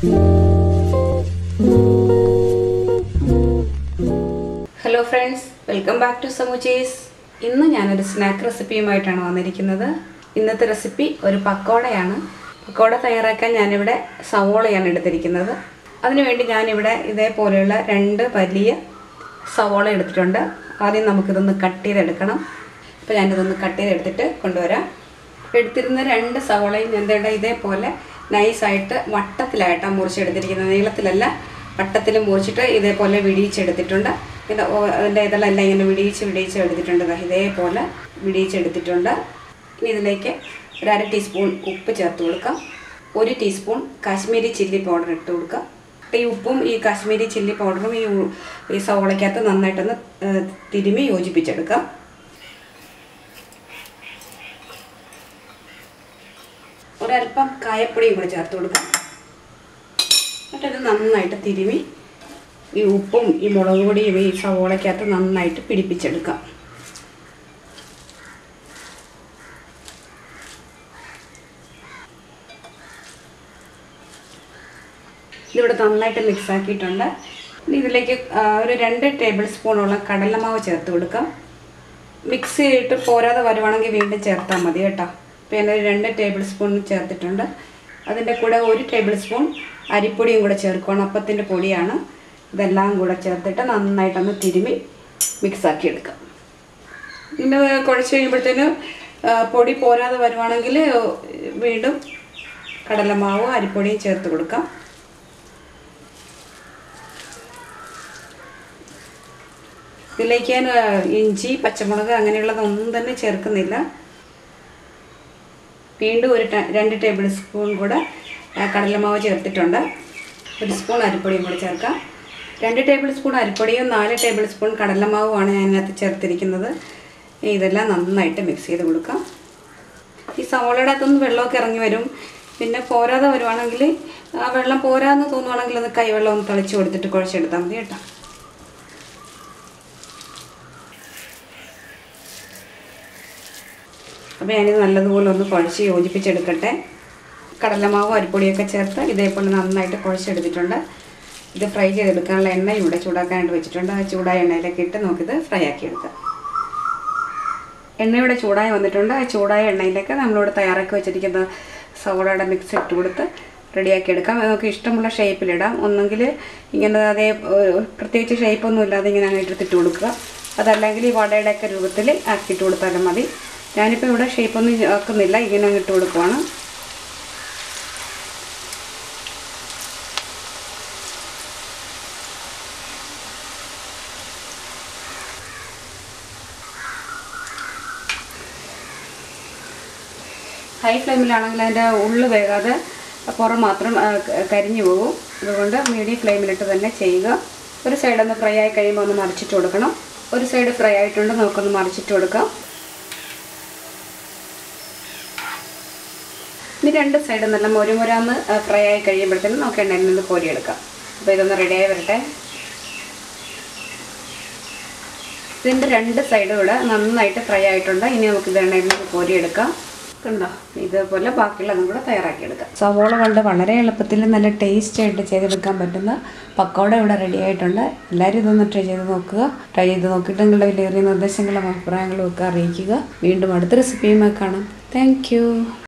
hello friends welcome back to സമൂച്ചീസ് ഇന്ന് ഞാനൊരു സ്നാക്ക് റെസിപ്പിയുമായിട്ടാണ് വന്നിരിക്കുന്നത് ഇന്നത്തെ റെസിപ്പി ഒരു പക്കോടയാണ് പക്കോട തയ്യാറാക്കാൻ ഞാനിവിടെ സവോളയാണ് എടുത്തിരിക്കുന്നത് അതിനുവേണ്ടി ഞാനിവിടെ ഇതേപോലെയുള്ള രണ്ട് വലിയ സവോള എടുത്തിട്ടുണ്ട് ആദ്യം നമുക്കിതൊന്ന് കട്ട് ചെയ്തെടുക്കണം അപ്പോൾ ഞാനിതൊന്ന് കട്ട് ചെയ്തെടുത്തിട്ട് കൊണ്ടുവരാം എടുത്തിരുന്ന രണ്ട് സവോളയും ഞാൻ ദേ ഇതേപോലെ നൈസായിട്ട് വട്ടത്തിലായിട്ടാണ് മുറിച്ചെടുത്തിരിക്കുന്നത് നീളത്തിലല്ല വട്ടത്തിൽ മുറിച്ചിട്ട് ഇതേപോലെ വിടിയിച്ചെടുത്തിട്ടുണ്ട് ഇത് ഓ- അതിൻ്റെ ഇതെല്ലാം എല്ലാം ഇങ്ങനെ വിടിയിച്ച് വിടിയിച്ച് എടുത്തിട്ടുണ്ട് ദാ ഇതേപോലെ വിടിയിച്ചെടുത്തിട്ടുണ്ട് ഇനി ഇതിലേക്ക് ഒരു അര ടീസ്പൂൺ ഉപ്പ് ചേർത്ത് കൊടുക്കാം ഒരു ടീസ്പൂൺ കാശ്മീരി ചില്ലി പൗഡർ ഇട്ട് കൊടുക്കാം ഈ ഉപ്പും ഈ കാശ്മീരി ചില്ലി പൗഡറും ഈ ഉ- ഈ സവോളയ്ക്കകത്ത് നന്നായിട്ടൊന്ന് ഏഹ്, തിരുമ്മി യോജിപ്പിച്ചെടുക്കാം ഒരല്പം കായപ്പൊടിയും കൂടി ചേർത്ത് കൊടുക്കാം എന്നിട്ട് ഇത് നന്നായിട്ട് തിരുമി ഈ ഉപ്പും ഈ മുളക് പൊടിയും ഈ സവോളയ്ക്കകത്ത് നന്നായിട്ട് പിടിപ്പിച്ചെടുക്കാം ഇതിവിടെ നന്നായിട്ട് മിക്സ് ആക്കിയിട്ടുണ്ട് ഇനി ഇതിലേക്ക് ആ, ഒരു രണ്ട് ടേബിൾ സ്പൂണോളം കടലമാവ് ചേർത്ത് കൊടുക്കാം മിക്സ് ചെയ്തിട്ട് പോരാതെ വരുവാണെങ്കിൽ വീണ്ടും ചേർത്താൽ മതി കേട്ടോ അപ്പോൾ ഞാൻ ഒരു രണ്ട് ടേബിൾ സ്പൂൺ ചേർത്തിട്ടുണ്ട് അതിൻ്റെ കൂടെ ഒരു ടേബിൾ സ്പൂൺ അരിപ്പൊടിയും കൂടെ ചേർക്കണം അപ്പത്തിൻ്റെ പൊടിയാണ് ഇതെല്ലാം കൂടെ ചേർത്തിട്ട് നന്നായിട്ടൊന്ന് തിരുമി മിക്സ് ആക്കി എടുക്കാം പിന്നെ കുഴച്ച് കഴിയുമ്പോഴത്തേന് ആ, പൊടി പോരാതെ വരുവാണെങ്കിൽ വീണ്ടും കടലമാവും അരിപ്പൊടിയും ചേർത്ത് കൊടുക്കാം ഇതിലേക്ക് ഞാൻ ആ, ഇഞ്ചി പച്ചമുളക് അങ്ങനെയുള്ളതൊന്നും തന്നെ ചേർക്കുന്നില്ല വീണ്ടും ഒരു ട- രണ്ട് ടേബിൾ സ്പൂൺ കൂടെ ആ, കടലമാവ് ചേർത്തിട്ടുണ്ട് ഒരു സ്പൂൺ അരിപ്പൊടിയും കൂടെ ചേർക്കാം രണ്ട് ടേബിൾ സ്പൂൺ അരിപ്പൊടിയും നാല് ടേബിൾ സ്പൂൺ കടലമാവുമാണ് ഞാൻ ഇതിനകത്ത് ചേർത്തിരിക്കുന്നത് ഇതെല്ലാം നന്നായിട്ട് മിക്സ് ചെയ്ത് കൊടുക്കാം ഈ സവോളയുടെ അകത്തുനിന്ന് വെള്ളമൊക്കെ ഇറങ്ങി വരും പിന്നെ പോരാതെ വരുവാണെങ്കിൽ ആ വെള്ളം പോരാന്ന് തോന്നുവാണെങ്കിൽ ഒന്ന് കൈവെള്ളം ഒന്ന് തളിച്ച് കൊടുത്തിട്ട് കുഴച്ചെടുത്താൽ മതി കേട്ടോ അപ്പോൾ ഞാനിത് നല്ലതുപോലെ ഒന്ന് കുഴച്ച് യോജിപ്പിച്ചെടുക്കട്ടെ കടലമാവും അരിപ്പൊടിയൊക്കെ ചേർത്ത് ഇതേപോലെ നന്നായിട്ട് കുഴച്ചെടുത്തിട്ടുണ്ട് ഇത് ഫ്രൈ ചെയ്തെടുക്കാനുള്ള എണ്ണ ഇവിടെ ചൂടാക്കാനായിട്ട് വെച്ചിട്ടുണ്ട് ആ ചൂടായ എണ്ണയിലേക്ക് ഇട്ട് നമുക്കിത് ഫ്രൈ ആക്കി എടുക്കാം എണ്ണ ഇവിടെ ചൂടായി വന്നിട്ടുണ്ട് ആ ചൂടായ എണ്ണയിലേക്ക് നമ്മളിവിടെ തയ്യാറാക്കി വെച്ചിരിക്കുന്ന സവോളയുടെ മിക്സ് ഇട്ട് കൊടുത്ത് റെഡിയാക്കി എടുക്കാം അത് നമുക്ക് ഇഷ്ടമുള്ള ഷേപ്പിലിടാം ഒന്നെങ്കിൽ ഇങ്ങനെ അതേ ഏഹ്, പ്രത്യേകിച്ച് ഷേപ്പൊന്നും ഇല്ലാതെ ഇങ്ങനെ അങ്ങ് എടുത്തിട്ട് കൊടുക്കുക അതല്ലെങ്കിൽ ഈ വടയുടെയൊക്കെ രൂപത്തിൽ ആക്കിയിട്ട് കൊടുത്താലും മതി ഞാനിപ്പോൾ ഇവിടെ ഷേപ്പൊന്നും ആക്കുന്നില്ല ഇങ്ങനെ അങ്ങ് ഇട്ട് കൊടുക്കുവാണ് ഹൈ ഫ്ലെയിമിലാണെങ്കിൽ അതിൻ്റെ ഉള്ളു വേകാതെ പുറം മാത്രം ആ, ക- കരിഞ്ഞു പോകും അതുകൊണ്ട് മീഡിയം ഫ്ലെയിമിലിട്ട് തന്നെ ചെയ്യുക ഒരു സൈഡ് ഒന്ന് ഫ്രൈ ആയി കഴിയുമ്പോൾ ഒന്ന് മറിച്ചിട്ട് കൊടുക്കണം ഒരു സൈഡ് ഫ്രൈ ആയിട്ടുണ്ട് നമുക്കൊന്ന് മറിച്ചിട്ട് കൊടുക്കാം ഇനി രണ്ട് സൈഡ് നല്ല മൊരുമുരാന്ന് ഫ്രൈ ആയി കഴിയുമ്പോഴത്തേനും നമുക്ക് എണ്ണയിൽ നിന്ന് കോരിയെടുക്കാം അപ്പോൾ ഇതൊന്ന് റെഡിയായി വരട്ടെ ഇതിൻ്റെ രണ്ട് സൈഡും ഇവിടെ നന്നായിട്ട് ഫ്രൈ ആയിട്ടുണ്ട് ഇനി നമുക്ക് ഇത് എണ്ണയിൽ നിന്ന് കോരിയെടുക്കാം കണ്ടോ ഇതേപോലെ ബാക്കിയുള്ളതും കൂടെ തയ്യാറാക്കിയെടുക്കാം സവോള കൊണ്ട് വളരെ എളുപ്പത്തിൽ നല്ല ടേസ്റ്റ് ആയിട്ട് ചെയ്തെടുക്കാൻ പറ്റുന്ന പക്കോട ഇവിടെ റെഡി ആയിട്ടുണ്ട് എല്ലാവരും ഇതൊന്ന് ട്രൈ ചെയ്ത് നോക്കുക ട്രൈ ചെയ്ത് നോക്കിയിട്ട് നിങ്ങളുടെ വിലയേറിയ നിർദ്ദേശങ്ങളും അഭിപ്രായങ്ങളും ഒക്കെ അറിയിക്കുക വീണ്ടും അടുത്ത റെസിപ്പിയുമായി കാണാം താങ്ക്